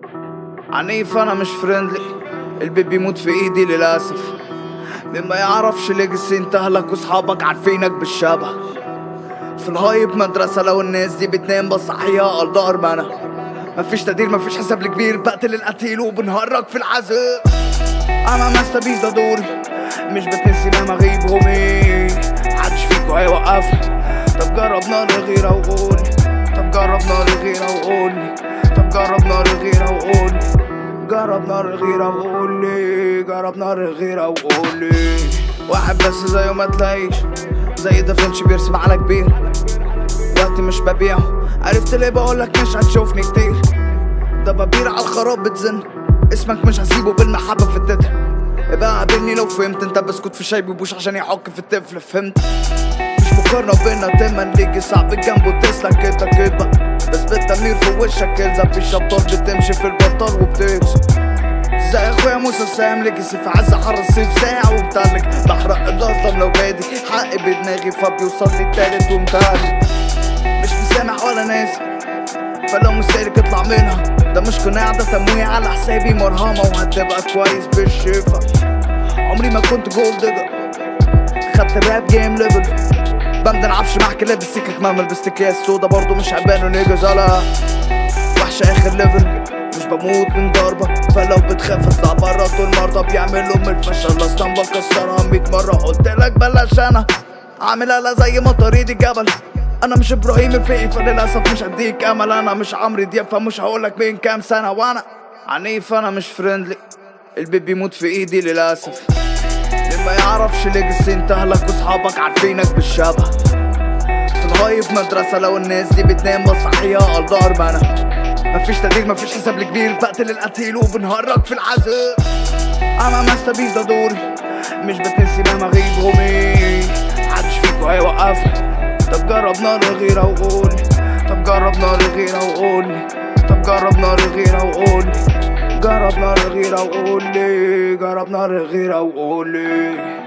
عنيف انا مش فريندلي البيت بيموت في ايدي للاسف مين ما يعرفش ليجسي انتهلك واصحابك عارفينك بالشبه في الهايب مدرسة لو الناس دي بتنام بصحيها أرض أرمانة مفيش تقدير مفيش حساب الكبير بقتل القتيل وبنهرج في العذاب أنا ماستر بيس ده دوري مش بتنسي مهما غيب همي محدش فيكو هيوقفني طب جرب نار غيرها وقولي طب جرب نار غيرها وقولي طب جرب نار غيرها وقولي جرب نار غيرها وقولي جرب نار غيرها وقولي واحد بس زيه ما تلاقيش زي دافنشي بيرسم على كبير وقتي مش ببيعه عرفت ليه بقولك مش هتشوفني كتير ده ببير على الخراب بتزن اسمك مش هسيبه بالمحبة في التتر ابقى قابلني لو فهمت انت بسكوت في شاي بيبوش عشان يحك في الطفل فهمت مش مقارنة بينا دايما ليجي صعب جنبه تسلك كده كده بس بالتمير في وشك الزم في الشبطال بتمشي في البطال وبتكسب زي اخويا موسى سام ليجسي في عز حر الصيف ساعة ومتلج بحرق الاظلم لو بادي حقي بدماغي فبيوصل لي التالت ومتهلك مش مسامح ولا ناسي فلو مش سالك اطلع منها ده مش قناع ده تمويه على حسابي مرهمة وهتبقى كويس بالشفا عمري ما كنت جولد ديجر خدت الراب جيم ليفل بمدن عفش مع كلاب السكك مهما لبست اكياس سودا برضه مش عبان نيجز على وحشة اخر ليفل مش بموت من ضربة فلو بتخاف اطلع برا طول مرضى بيعملوا من الفشل اصلا بكسرها ميت مرة قلت لك بلاش انا عاملها لا زي ما طريدي جبل انا مش ابراهيم الفقي فللاسف مش هديك امل انا مش عمرو دياب فمش هقولك بين كام سنة وانا عنيف انا مش فريندلي البيت بيموت في ايدي للاسف اللي ما يعرفش ليجسي انتهلك واصحابك عارفينك بالشبه في الهايب مدرسة لو الناس دي بتنام بصحيها أرض أرمانة مفيش تقدير مفيش حساب الكبير بقتل القتيل وبنهرج في العذاب أنا ماستر بيس ده دوري مش بتنسي مهما غيب همي محدش فيكو هيوقفني طب جرب نار غيرها وقولي طب جرب نار غيرها وقولي طب جرب نار غيرها وقولي جرب نار غيرها وقولي جرب نار غيرها وقولي